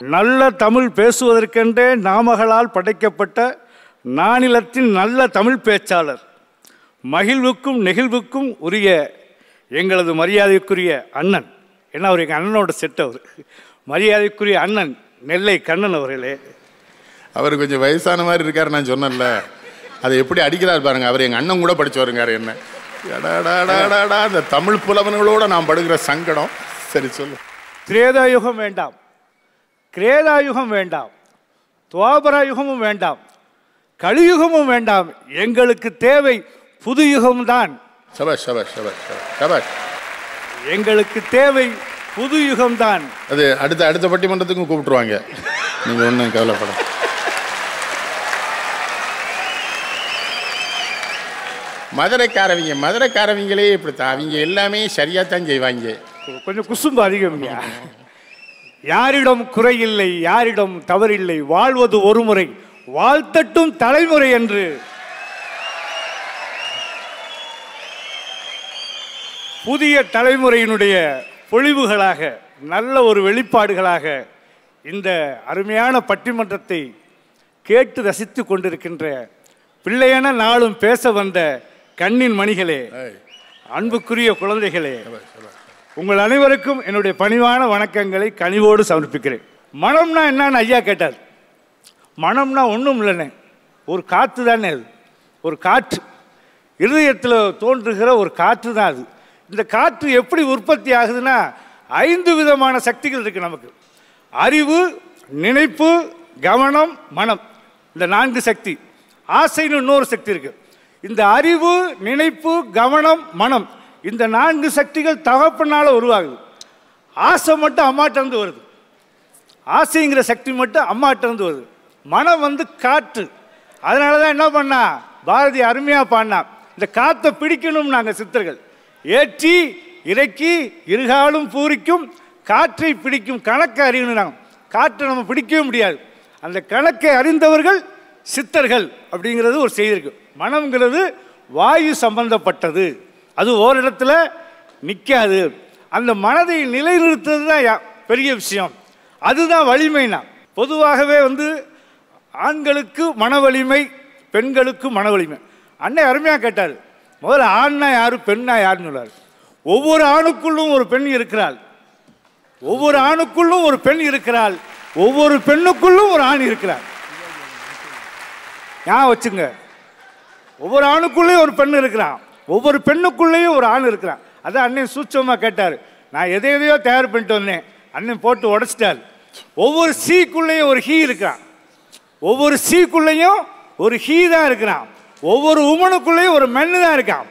நல்ல தமிழ் பேசுவதற்கென்றே நாமகளால் படைக்கப்பட்ட நானிலத்தின் நல்ல தமிழ் பேச்சாளர் மகிழ்வுக்கும் நெகிழ்வுக்கும் உரிய எங்களது மரியாதைக்குரிய அண்ணன் ஏன்னா அவர் எங்கள் அண்ணனோட செட் அவர் மரியாதைக்குரிய அண்ணன் நெல்லை கண்ணன் அவர்களே அவர் கொஞ்சம் வயசான மாதிரி இருக்காரு நான் சொன்னேன்ல அதை எப்படி அடிக்கிறார் பாருங்க அவர் எங்க அண்ணன் கூட படிச்சு வருங்காரு என்ன எடாடாடாடாடா இந்த தமிழ் புலவன்களோட நான் படுகிற சங்கடம் சரி சொல்லு திரேதாயுகம் வேண்டாம் கிரேதாயுகம் வேண்டாம் துவாபராயுகமும் வேண்டாம் கலியுகமும் வேண்டாம் எங்களுக்கு தேவை புது யுகம்தான் சபாஷ் சபாஷ் சபாஷ் சபாஷ், சபாஷ் எங்களுக்கு தேவை புது யுகம்தான் அது அடுத்த அடுத்த பட்டிமன்றத்துக்கும் கூப்பிட்டுருவாங்க நீங்க ஒன்றும் கவலைப்பட மதுரைக்காரவங்க மதுரைக்காரவங்களே இப்படித்தான் அவங்க எல்லாமே சரியாத்தான் செய்வாங்க கொஞ்சம் குசும்பு அதிகம்யா யாரிடம் குறையில்லை யாரிடம் தவறில்லை வாழ்வது ஒரு முறை வாழ்த்தட்டும் தலைமுறை என்று புதிய தலைமுறையினுடைய பொழிவுகளாக நல்ல ஒரு வெளிப்பாடுகளாக இந்த அருமையான பட்டிமன்றத்தை கேட்டு ரசித்து கொண்டிருக்கின்ற பிள்ளையென நாளும் பேச வந்த கண்ணின் மணிகளே அன்புக்குரிய குழந்தைகளே உங்கள் அனைவருக்கும் என்னுடைய பணிவான வணக்கங்களை கனிவோடு சமர்ப்பிக்கிறேன் மனம்னா என்னன்னு ஐயா கேட்டார் மனம்னா ஒன்றும் இல்லைண்ணே ஒரு காற்று தானே அது ஒரு காற்று இருதயத்தில் தோன்றுகிற ஒரு காற்று தான் அது இந்த காற்று எப்படி உற்பத்தி ஆகுதுன்னா ஐந்து விதமான சக்திகள் இருக்கு நமக்கு அறிவு நினைப்பு கவனம் மனம் இந்த நான்கு சக்தி ஆசைன்னு இன்னொரு சக்தி இருக்கு இந்த அறிவு நினைப்பு கவனம் மனம் இந்த நான்கு சக்திகள் தகப்பனால உருவாகுது ஆசை மட்டும் அம்மாட்டிருந்து வருது ஆசைங்கிற சக்தி மட்டும் அம்மாட்டிருந்து வருது மனம் வந்து காற்று அதனால தான் என்ன பண்ணா பாரதி அருமையாக பாடினா இந்த காற்றை பிடிக்கணும் நாங்கள் சித்தர்கள் ஏற்றி இறக்கி இருகாலும் பூரிக்கும் காற்றை பிடிக்கும் கணக்கை அறியணும் நாங்கள் காற்றை நம்ம பிடிக்கவே முடியாது அந்த கணக்கை அறிந்தவர்கள் சித்தர்கள் அப்படிங்கிறது ஒரு செய்தி இருக்கு மனம்ங்கிறது வாயு சம்பந்தப்பட்டது அது ஓரிடத்துல நிற்காது அந்த மனதை நிலைநிறுத்துறது தான் யா- பெரிய விஷயம் அதுதான் வலிமைனா பொதுவாகவே வந்து ஆண்களுக்கு மன வலிமை பெண்களுக்கு மன வலிமை அன்னை அருமையாக கேட்டார் முதல்ல ஆண்னா யாரு பெண்ணா யாருன்னு சொல்லார் ஒவ்வொரு ஆணுக்குள்ளும் ஒரு பெண் இருக்கிறாள் ஒவ்வொரு ஆணுக்குள்ளும் ஒரு பெண் இருக்கிறாள் ஒவ்வொரு பெண்ணுக்குள்ளும் ஒரு ஆண் இருக்கிறார் ஞாபகம் வச்சுங்க ஒவ்வொரு ஆணுக்குள்ளேயும் ஒரு பெண் இருக்கிறான் ஒவ்வொரு பெண்ணுக்குள்ளேயும் ஒரு ஆண் இருக்கிறான் அதான் அண்ணன் சூட்சமாக கேட்டார் நான் எதை எதையோ தயார் பண்ணிட்டு வந்தேன் அண்ணன் போட்டு உடைச்சிட்டார் ஒவ்வொரு சீக்குள்ளேயும் ஒரு ஹீ இருக்கிறான் ஒவ்வொரு சீக்குள்ளேயும் ஒரு ஹீ தான் இருக்கிறான் ஒவ்வொரு உமனுக்குள்ளேயும் ஒரு மென்னு தான் இருக்கான்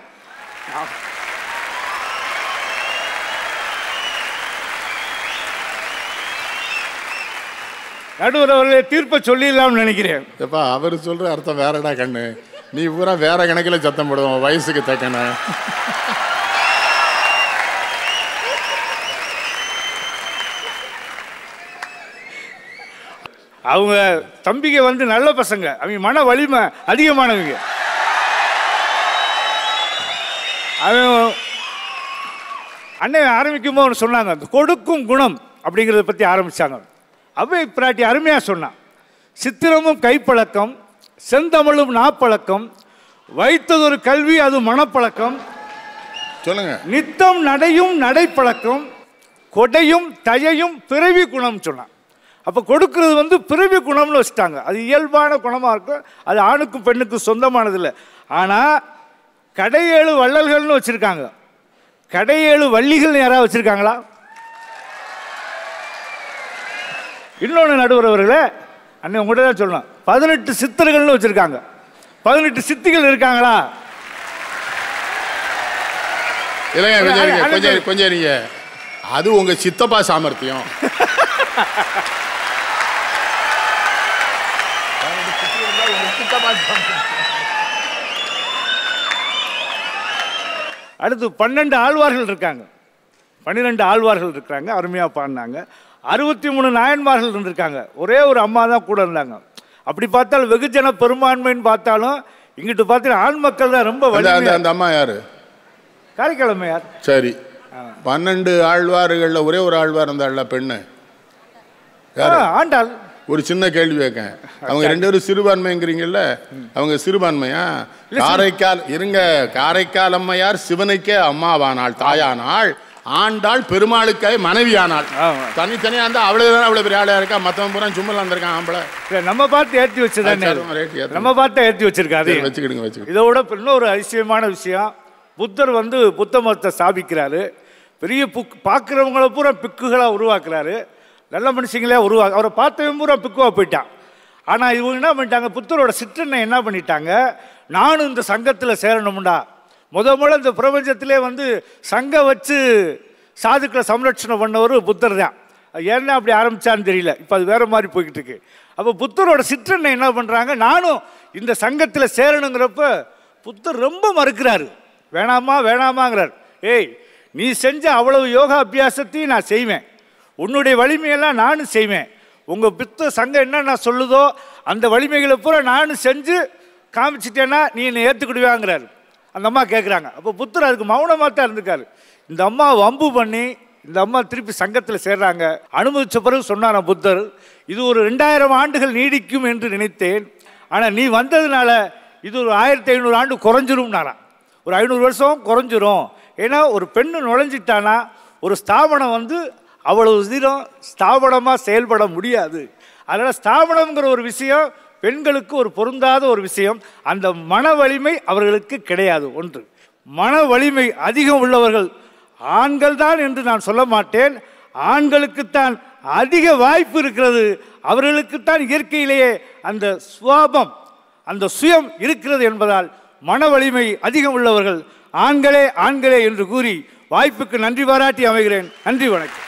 நடுவர் அவர்களே தீர்ப்பை சொல்லிடலாம்னு நினைக்கிறேன் எப்பா அவர் சொல்ற அர்த்தம் வேறடா கண்ணு நீ பூரா வேற கணக்கில் சத்தம் போடுவோம் வயசுக்கு தக்கன அவங்க தம்பிங்க வந்து நல்ல பசங்க அவங்க மன வலிமை அதிகமானவங்க அவன் அண்ணன் ஆரம்பிக்கும்போது ஒன்று சொன்னாங்க அந்த கொடுக்கும் குணம் அப்படிங்கிறத பற்றி ஆரம்பிச்சாங்க அவை பிராட்டி அருமையாக சொன்னான் சித்திரமும் கைப்பழக்கம் செந்தமிழும் நாப்பழக்கம் வைத்ததொரு கல்வி அது மனப்பழக்கம் சொல்லுங்க நித்தம் நடையும் நடைப்பழக்கம் கொடையும் தயையும் பிறவி குணம் சொன்னான் அப்போ கொடுக்கிறது வந்து பிறவி குணம்னு வச்சுட்டாங்க அது இயல்பான குணமாக இருக்கும் அது ஆணுக்கும் பெண்ணுக்கும் சொந்தமானது இல்லை ஆனால் கடையேழு வள்ளல்கள்னு வச்சுருக்காங்க கடையேழு வள்ளிகள் யாராவது வச்சுருக்காங்களா இன்னொன்று நடுவரவர்களே அண்ணன் உங்கள்கிட்ட தான் சொல்லணும் பதினெட்டு சித்தர்கள்னு வச்சுருக்காங்க பதினெட்டு சித்திகள் இருக்காங்களா இல்லைங்க கொஞ்சம் இருங்க, அது- கொஞ்சம் கொஞ்சம் இருங்க அது உங்க சித்தப்பா சாமர்த்தியம் அடுத்து பன்னெண்டு ஆழ்வார்கள் இருக்காங்க பன்னிரெண்டு ஆழ்வார்கள் இருக்காங்க அருமையாக பாடினாங்க அறுபத்தி மூணு நாயன்மார்கள் இருந்திருக்காங்க ஒரே ஒரு அம்மா தான் கூட இருந்தாங்க அப்படி பார்த்தால் வெகுஜன பெரும்பான்மைன்னு பார்த்தாலும் இங்கிட்டு பார்த்தீங்கன்னா ஆண் மக்கள் தான் ரொம்ப அந்த அந்த வலிமையா அந்த அம்மா யாரு காரைக்கிழமையார் சரி பன்னெண்டு ஆழ்வார்கள்ல ஒரே ஒரு ஆழ்வார் இருந்தாள்ல பெண்ணு யாரு? ஆ, ஆண்டாள் ஒரு சின்ன கேள்வி கேட்கேன் அவங்க ரெண்டு பேரும் சிறுபான்மைங்கிறீங்கல்ல அவங்க சிறுபான்மையா காரைக்கால் இருங்க காரைக்கால் அம்மையார் சிவனுக்கே அம்மாவானாள் தாயானாள் ஆண்டாள் பெருமாளுக்காய் மனைவியானாள் ஆமா. தனித்தனியா இருந்தா அவ்வளவுதான் அவ்வளவு பெரிய ஆளா இருக்கா மத்தவன் பூரா சும்மலா இருந்திருக்கான் ஆம்பளை இல்ல, நம்ம பார்த்து ஏற்றி வச்சதானே சரி, ரேட்டு ஏத்து. நம்ம பார்த்து ஏற்றி வச்சிருக்காரு சரி, வச்சுக்கிடுங்க வச்சுக்கிடுங்க இதோட இப்ப இன்னொரு அதிசயமான விஷயம் புத்தர் வந்து புத்த மதத்தை ஸ்தாபிக்கிறாரு பெரிய புக் பார்க்குறவங்கள பூரா பிக்குகளாக உருவாக்குறாரு நல்ல மனுஷங்களே உருவா அவரை பார்த்தவன் பூரா பிக்குவா போயிட்டான் ஆனால் இவங்க என்ன பண்ணிட்டாங்க புத்தரோட சிற்றனை என்ன பண்ணிட்டாங்க நானும் இந்த சங்கத்தில் சேரணும்டா முத முத இந்த பிரபஞ்சத்திலே வந்து சங்கம் வச்சு சாதுக்களை சம்ரட்சணை பண்ணவர் புத்தர் தான் அது ஏன்னா அப்படி ஆரம்பிச்சான்னு தெரியல இப்போ அது வேற மாதிரி போய்கிட்டு இருக்கு அப்போ புத்தரோட சிற்றனை என்ன பண்ணுறாங்க நானும் இந்த சங்கத்தில் சேரணுங்கிறப்ப புத்தர் ரொம்ப மறுக்கிறாரு வேணாமா வேணாமாங்கிறார் ஏய் நீ செஞ்ச அவ்வளவு யோகா அபியாசத்தையும் நான் செய்வேன் உன்னுடைய வலிமையெல்லாம் நானும் செய்வேன் உங்கள் பித்த சங்கம் என்னென்ன சொல்லுதோ அந்த வலிமைகளை பூரா நானும் செஞ்சு காமிச்சிட்டேன்னா நீ என்னை ஏற்றுக்கிடுவாங்கிறாரு அந்த அம்மா கேட்குறாங்க அப்போ புத்தர் அதுக்கு மௌனமாக தான் இருந்திருக்காரு இந்த அம்மா வம்பு பண்ணி இந்த அம்மா திருப்பி சங்கத்தில் சேர்றாங்க அனுமதிச்ச பிறகு சொன்னாராம் புத்தர் இது ஒரு ரெண்டாயிரம் ஆண்டுகள் நீடிக்கும் என்று நினைத்தேன் ஆனால் நீ வந்ததுனால இது ஒரு ஆயிரத்தி ஐநூறு ஆண்டு குறைஞ்சிரும்னாராம் ஒரு ஐநூறு வருஷம் குறைஞ்சிரும் ஏன்னா ஒரு பெண்ணு நுழைஞ்சிட்டானா ஒரு ஸ்தாபனம் வந்து அவ்வளவு தூரம் ஸ்தாபனமாக செயல்பட முடியாது அதனால் ஸ்தாபனம்ங்கிற ஒரு விஷயம் பெண்களுக்கு ஒரு பொருந்தாத ஒரு விஷயம் அந்த மன வலிமை அவர்களுக்கு கிடையாது ஒன்று மன வலிமை அதிகம் உள்ளவர்கள் ஆண்கள் தான் என்று நான் சொல்ல மாட்டேன் ஆண்களுக்குத்தான் அதிக வாய்ப்பு இருக்கிறது அவர்களுக்குத்தான் இயற்கையிலேயே அந்த சுவாபம் அந்த சுயம் இருக்கிறது என்பதால் மன வலிமை அதிகம் உள்ளவர்கள் ஆண்களே ஆண்களே என்று கூறி வாய்ப்புக்கு நன்றி பாராட்டி அமைகிறேன் நன்றி வணக்கம்